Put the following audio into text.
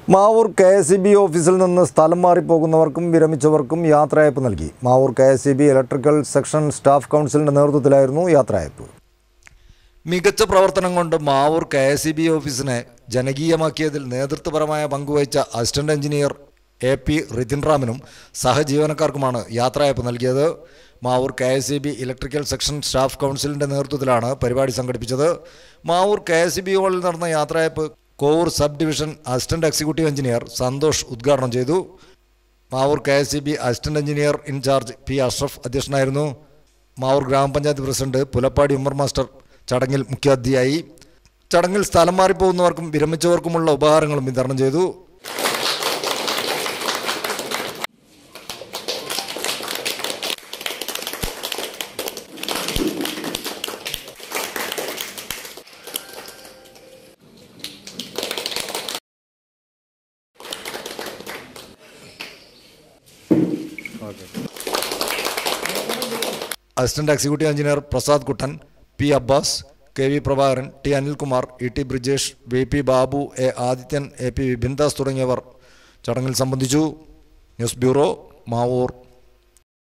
Mavoor K S E B ഓഫീസിൽ നിന്ന് സ്ഥലം മാറിപ്പോകുന്നവർക്കും വിരമിച്ചവർക്കും യാത്രയയപ്പ് നൽകി Mavoor K S E B electrical section staff കൗൺസിലിന്റെ നേതൃത്വത്തിലായിരുന്നു യാത്രയയപ്പ് മികച്ച പ്രവർത്തനം കൊണ്ട് Mavoor K S E B ഓഫീസിനെ ജനകീയമാക്കിയതിൽ നേതൃത്വപരമായ പങ്കുവഹിച്ച assistant engineer A P Rithin റാമിനും സഹജീവനക്കാർക്കുമാണ് യാത്രയയപ്പ് നൽകിയത് Mavoor K S E B electrical section staff കൗൺസിലിന്റെ നേതൃത്വത്തിലാണ് പരിപാടി സംഘടിപ്പിച്ചത് Mavoor K S E B ഹാളിൽ നടന്ന യാത്രയയപ്പ് Kovoor sub division assistant executive engineer Santhosh ഉദ്ഘാടനം ചെയ്തു Mavoor K S E B assistant engineer in charge P Ashraf അധ്യക്ഷനായിരുന്നു മാവൂർ ഗ്രാമപഞ്ചായത്ത് പ്രസിഡന്റ് പുലപ്പാടി ഉമ്മർ മാസ്റ്റർ ചടങ്ങിൽ മുഖ്യാതിഥിയായി ചടങ്ങിൽ സ്ഥലം മാറിപ്പോകുന്നവർക്കും വിരമിച്ചവർക്കുമുള്ള ഉപഹാരങ്ങളും വിതരണം ചെയ്തു assistant executive engineer Prasad Kuttan P Abbas K V Prabhakaran T Anilkumar E T Brijesh V P Babu A Adithyan A P Vipindas തുടങ്ങിയവർ ചടങ്ങിൽ സംബന്ധിച്ചു ന്യൂസ് ബ്യൂറോ മാവൂർ